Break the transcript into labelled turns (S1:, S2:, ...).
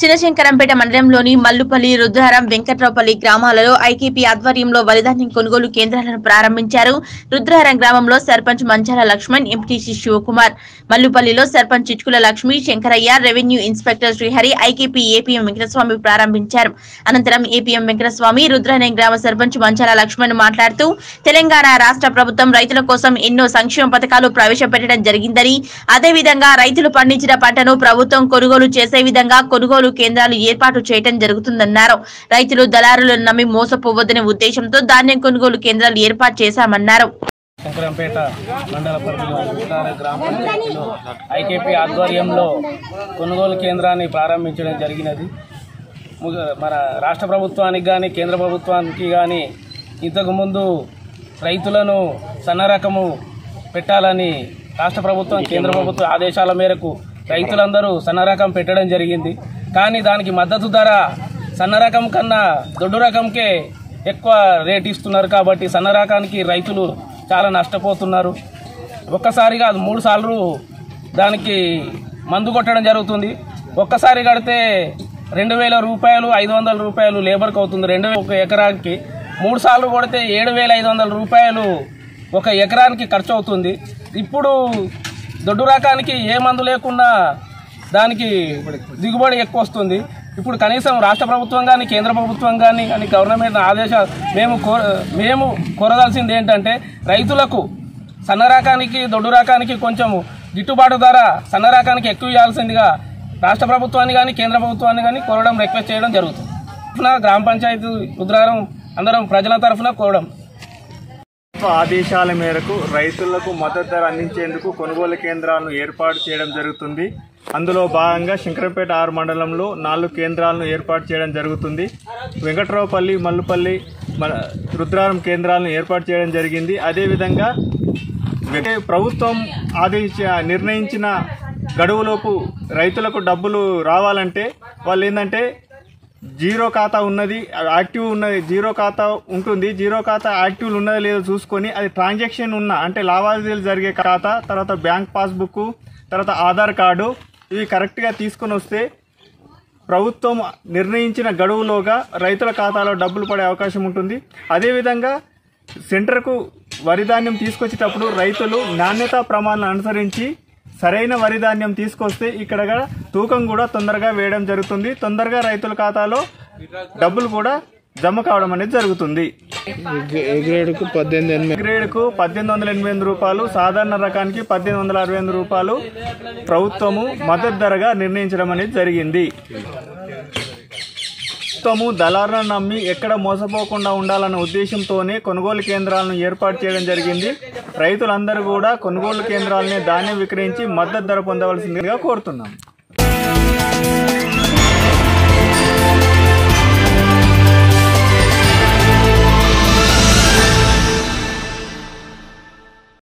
S1: చినశంకరంపేట మండలంలోని మల్లుపల్లి రుద్రారం వెంకట్రావుపల్లి గ్రామాలలో ఐకేపీ ఆధ్వర్యంలో వరిధాన్యం కొనుగోలు కేంద్రాలను ప్రారంభించారు రుద్రారం గ్రామంలో సర్పంచ్ మంచాల లక్ష్మణ్ ఎంపీటీసీ శివకుమార్ మల్లుపల్లిలో sarpanch Chichkula Lakshmi Shankaraiah revenue inspector Srihari IKP APM Venkataswamy ప్రారంభించారు అనంతరం ఏపీఎం వెంకటస్వామి రుద్రారం గ్రామ సర్పంచ్ మంచాల లక్ష్మణ్ మాట్లాడుతూ తెలంగాణ రాష్ట్ర ప్రభుత్వం రైతుల కోసం ఎన్నో సంక్షేమ పథకాలు ప్రవేశపెట్టడం జరిగిందని అదేవిధంగా రైతులు పండించిన పంటను ప్రభుత్వం కొనుగోలు చేసే విధంగా కొనుగోలు కేంద్రాలు ఏర్పాటు చేయడం జరుగుతుందన్నారు రైతులు దళారులను నమ్మి మోసపోవద్దనే ఉద్దేశంతో ధాన్యం కొనుగోలు కేంద్రాలు ఏర్పాటు చేశామన్నారు
S2: శంకరంపేట మండల పరిధిలో ఉత్తర గ్రామ పంచాయతీలో ఐకేపీ ఆధ్వర్యంలో కొనుగోలు కేంద్రాన్ని ప్రారంభించడం జరిగినది ముగ- మన రాష్ట్ర ప్రభుత్వానికి కానీ కేంద్ర ప్రభుత్వానికి కానీ ఇంతకుముందు రైతులను సన్న రకము పెట్టాలని రాష్ట్ర ప్రభుత్వం కేంద్ర ప్రభుత్వ ఆదేశాల మేరకు రైతులందరూ సన్న రకం పెట్టడం జరిగింది కానీ దానికి మద్దతు ధర సన్న రకం కన్నా దొడ్డు రకంకే ఎక్కువ రేట్ ఇస్తున్నారు కాబట్టి సన్న రకానికి రైతులు చాలా నష్టపోతున్నారు ఒక్కసారి కాదు మూడు సార్లు దానికి మందు కొట్టడం జరుగుతుంది ఒక్కసారి కడితే రెండు వేల రూపాయలు ఐదు వందల రూపాయలు లేబర్కి అవుతుంది రెండు వేల ఒక ఎకరానికి మూడు సార్లు కొడితే ఏడు వేల ఐదు వందల రూపాయలు ఒక ఎకరానికి ఖర్చు అవుతుంది ఇప్పుడు దొడ్డు రకానికి ఏ మందు లేకుండా దానికి దిగుబడి ఎక్కువ వస్తుంది ఇప్పుడు కనీసం రాష్ట్ర ప్రభుత్వం కానీ కేంద్ర ప్రభుత్వం కానీ కానీ గవర్నమెంట్ ఆదేశాలు మేము కో మేము కోరదాల్సింది ఏంటంటే రైతులకు సన్న రకానికి దొడ్డు రకానికి కొంచెం గిట్టుబాటు ధర సన్న రకానికి ఎక్కువ ఇవ్వాల్సిందిగా రాష్ట్ర ప్రభుత్వాన్ని కానీ కేంద్ర ప్రభుత్వాన్ని కానీ కోరడం రిక్వెస్ట్ చేయడం జరుగుతుంది తరఫున గ్రామ పంచాయతీ రుద్రారం అందరం ప్రజల తరఫున కోరడం
S3: ప్రభుత్వ ఆదేశాల మేరకు రైతులకు మద్దతు ధర అందించేందుకు కొనుగోలు కేంద్రాలను ఏర్పాటు చేయడం జరుగుతుంది అందులో భాగంగా శంకరపేట ఆరు మండలంలో నాలుగు కేంద్రాలను ఏర్పాటు చేయడం జరుగుతుంది వెంకట్రావుపల్లి మల్లుపల్లి మన రుద్రారం కేంద్రాలను ఏర్పాటు చేయడం జరిగింది అదేవిధంగా వె- ప్రభుత్వం ఆదేశ నిర్ణయించిన గడువులోపు రైతులకు డబ్బులు రావాలంటే వాళ్ళు ఏంటంటే జీరో ఖాతా ఉన్నది యాక్టివ్ ఉన్నది జీరో ఖాతా ఉంటుంది జీరో ఖాతా యాక్టివ్ ఉన్నదో లేదో చూసుకొని అది ట్రాన్సాక్షన్ ఉన్న అంటే లావాదేవీలు జరిగే ఖాతా తర్వాత బ్యాంక్ పాస్బుక్ తర్వాత ఆధార్ కార్డు ఇవి కరెక్ట్గా తీసుకొని వస్తే ప్రభుత్వం నిర్ణయించిన గడువులోగా రైతుల ఖాతాలో డబ్బులు పడే అవకాశం ఉంటుంది అదేవిధంగా సెంటర్కు వరి ధాన్యం తీసుకొచ్చేటప్పుడు రైతులు నాణ్యతా ప్రమాణాలను అనుసరించి సరైన వరి ధాన్యం తీసుకొస్తే ఇక్కడ కూడా తూకం కూడా తొందరగా వేయడం జరుగుతుంది తొందరగా రైతుల ఖాతాలో డబ్బులు కూడా జమ కావడం అనేది జరుగుతుంది
S4: ఏ గ్రేడ్కు పద్దెనిమిది ఎనిమిది
S3: గ్రేడ్కు పద్దెనిమిది వందల ఎనభై ఎనిమిది రూపాయలు సాధారణ రకానికి పద్దెనిమిది వందల అరవై ఎనిమిది రూపాయలు ప్రభుత్వము మద్దతు ధరగా నిర్ణయించడం అనేది జరిగింది ప్రభుత్వము దళారులను నమ్మి ఎక్కడ మోసపోకుండా ఉండాలన్న ఉద్దేశంతోనే కొనుగోలు కేంద్రాలను ఏర్పాటు చేయడం జరిగింది రైతులందరూ కూడా కొనుగోలు కేంద్రాలనే ధాన్యం విక్రయించి మద్దతు ధర పొందవలసిందిగా కోరుతున్నాం